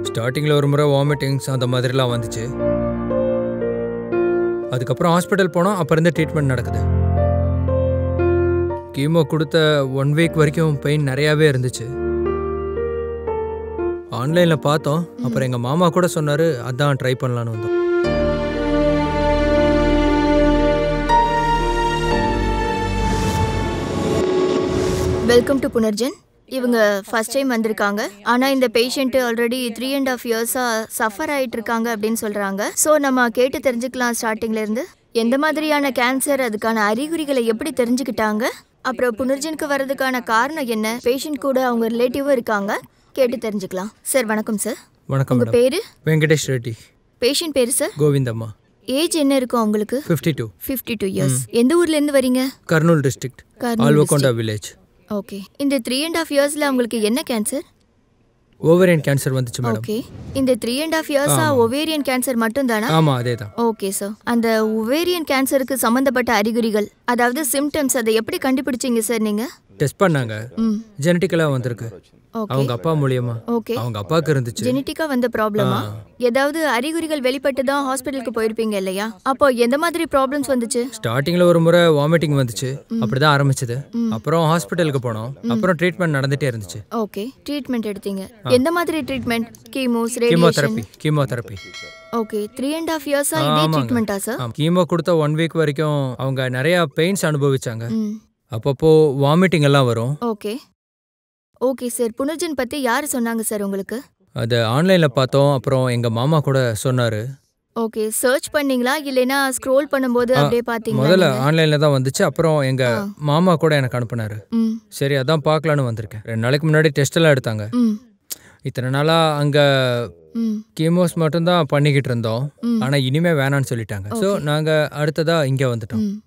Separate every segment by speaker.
Speaker 1: ஸ்டார்டிங்கில் ஒரு முறை வாமிட்டிங்ஸ் அந்த மாதிரிலாம் வந்துச்சு அதுக்கப்புறம் ஹாஸ்பிட்டல் போனோம் அப்போ இருந்து ட்ரீட்மெண்ட் நடக்குது கீமோ கொடுத்த ஒன் வீக் வரைக்கும் பெயின் நிறையாவே இருந்துச்சு ஆன்லைனில் பார்த்தோம் அப்புறம் எங்கள் மாமா கூட சொன்னார் அதான் ட்ரை பண்ணலான்னு வந்தோம்
Speaker 2: வெல்கம் டு புனர்ஜன் இவங்க ஃபர்ஸ்ட் டைம் வந்திருக்காங்க ஆனால் இந்த patient already three and half இயர்ஸாக சஃபர் ஆயிட்டு இருக்காங்க அப்படின்னு சொல்கிறாங்க ஸோ நம்ம கேட்டு தெரிஞ்சுக்கலாம் ஸ்டார்டிங்ல இருந்து எந்த மாதிரியான கேன்சர் அதுக்கான அறிகுறிகளை எப்படி தெரிஞ்சுக்கிட்டாங்க அப்புறம் புனர்ஜனுக்கு வர்றதுக்கான காரணம் என்ன பேஷண்ட் கூட அவங்க ரிலேட்டிவும் இருக்காங்க கேட்டு தெரிஞ்சுக்கலாம் சார் வணக்கம் சார்
Speaker 1: வணக்கம்
Speaker 2: உங்கள்
Speaker 1: மேடம்
Speaker 2: பேர்
Speaker 1: வெங்கடேஷ் ரெட்டி
Speaker 2: பேஷண்ட் பேர் சார்
Speaker 1: கோவிந்தம்மா
Speaker 2: ஏஜ் என்ன இருக்கும் அவங்களுக்கு
Speaker 1: fifty two
Speaker 2: fifty two years எந்த ஊர்லேருந்து வரீங்க
Speaker 1: Kurnool district
Speaker 2: Kurnool
Speaker 1: Alvakonda village
Speaker 2: okay இந்த த்ரீ அண்ட் ஆஃப் இயர்ஸில் அவங்களுக்கு என்ன கேன்சர்
Speaker 1: ஓவரியன் கேன்சர் வந்துச்சு மேடம்
Speaker 2: ஓகே இந்த த்ரீ அண்ட் ஆஃப் இயர்ஸா ஒவேரியன் கேன்சர் மட்டும் தானா
Speaker 1: ஆமாம் அதே தான்
Speaker 2: ஓகே சார் அந்த ஒவேரியன் கேன்சருக்கு சம்பந்தப்பட்ட அறிகுறிகள் அதாவது சிம்டம்ஸ் அதை எப்படி கண்டுபிடிச்சீங்க சார் நீங்க
Speaker 1: டெஸ்ட் பண்ணாங்க
Speaker 2: ம்
Speaker 1: ஜெனட்டிக்கலாக வந்திருக்கு
Speaker 2: ஓகே
Speaker 1: அவங்க அப்பா மூலியமா
Speaker 2: ஓகே
Speaker 1: அவங்க அப்பாவுக்கு இருந்துச்சு
Speaker 2: ஜெனட்டிக்கா வந்த ப்ராப்ளமா ஏதாவது அறிகுறிகள் வெளிப்பட்டு தான் ஹாஸ்பிட்டலுக்கு போயிருப்பீங்க இல்லையா அப்போ எந்த மாதிரி ப்ராப்ளம்ஸ் வந்துச்சு
Speaker 1: ஸ்டார்டிங்கில் ஒரு முறை வாமிட்டிங் வந்துச்சு அப்படிதான் ஆரம்பிச்சது அப்புறம் ஹாஸ்பிட்டலுக்கு போனோம் அப்புறம் ட்ரீட்மெண்ட் நடந்துட்டே இருந்துச்சு
Speaker 2: ஓகே ட்ரீட்மெண்ட் எடுத்தீங்க எந்த மாதிரி treatment chemos radiation
Speaker 1: chemotherapy chemotherapy
Speaker 2: okay three and half இயர்ஸா இதே ட்ரீட்மெண்ட்டா சார்
Speaker 1: கீமோ கொடுத்த ஒன் வீக் வரைக்கும் அவங்க நிறைய பெயின்ஸ் அனுபவிச்சாங்க
Speaker 2: ம்
Speaker 1: அப்பப்போ வாமிட்டிங் எல்லாம் வரும்
Speaker 2: ஓகே ஓகே சார் புனர்ஜன் பத்தி யார் சொன்னாங்க சார் உங்களுக்கு
Speaker 1: அது ஆன்லைனில் பார்த்தோம் அப்புறம் எங்கள் மாமா கூட சொன்னார்
Speaker 2: ஓகே சர்ச் பண்ணீங்களா இல்லைனா ஸ்க்ரோல் பண்ணும்போது அப்படியே பாத்தீங்களா
Speaker 1: முதல்ல ஆன்லைனில் தான் வந்துச்சு அப்புறம் எங்கள்
Speaker 2: ஆ.
Speaker 1: மாமா கூட எனக்கு அனுப்புனாரு
Speaker 2: ம்
Speaker 1: சரி அதான் பார்க்கலான்னு வந்திருக்கேன் ரெண்டு நாளைக்கு முன்னாடி டெஸ்ட் எல்லாம் எடுத்தாங்க
Speaker 2: ம்
Speaker 1: இத்தனை நாளாக அங்கே
Speaker 2: ம்
Speaker 1: கீமோஸ் மட்டும்தான் பண்ணிக்கிட்டு இருந்தோம்
Speaker 2: ம்.
Speaker 1: ஆனால் இனிமே வேணான்னு சொல்லிட்டாங்க ஸோ நாங்கள் அடுத்ததாக இங்கே வந்துட்டோம்
Speaker 2: ம்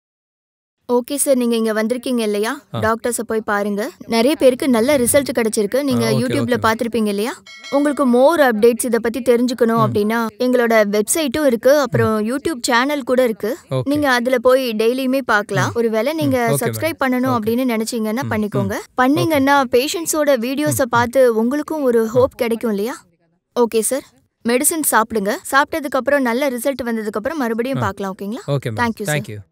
Speaker 2: ஓகே சார் நீங்க இங்க வந்திருக்கீங்க இல்லையா டாக்டர்ஸை போய் பாருங்க நிறைய பேருக்கு நல்ல ரிசல்ட் கிடைச்சிருக்கு நீங்க
Speaker 1: ஆ, okay,
Speaker 2: யூடியூப்ல
Speaker 1: okay.
Speaker 2: பார்த்திருப்பீங்க இல்லையா உங்களுக்கு மோர் அப்டேட்ஸ் இத பத்தி தெரிஞ்சுக்கணும் அப்படின்னா எங்களோட வெப்சைட்டும் இருக்கு அப்புறம் யூடியூப் சேனல் கூட இருக்கு
Speaker 1: ஓகே
Speaker 2: நீங்க அதுல போய் டெய்லியுமே பார்க்கலாம் ஒருவேளை நீங்க
Speaker 1: okay, madam.
Speaker 2: சப்ஸ்கிரைப் பண்ணணும் அப்படின்னு நினைச்சீங்கன்னா பண்ணிக்கோங்க பண்ணீங்கன்னா பேஷண்ட்ஸோட வீடியோஸை பார்த்து உங்களுக்கும் ஒரு ஹோப் கிடைக்கும் இல்லையா ஓகே சார் மெடிசன் சாப்பிடுங்க சாப்பிட்டதுக்கு அப்புறம் நல்ல ரிசல்ட் வந்ததுக்கு அப்புறம் மறுபடியும் பார்க்கலாம் ஓகேங்களா
Speaker 1: okay
Speaker 2: Thank you, sir.
Speaker 1: Thank you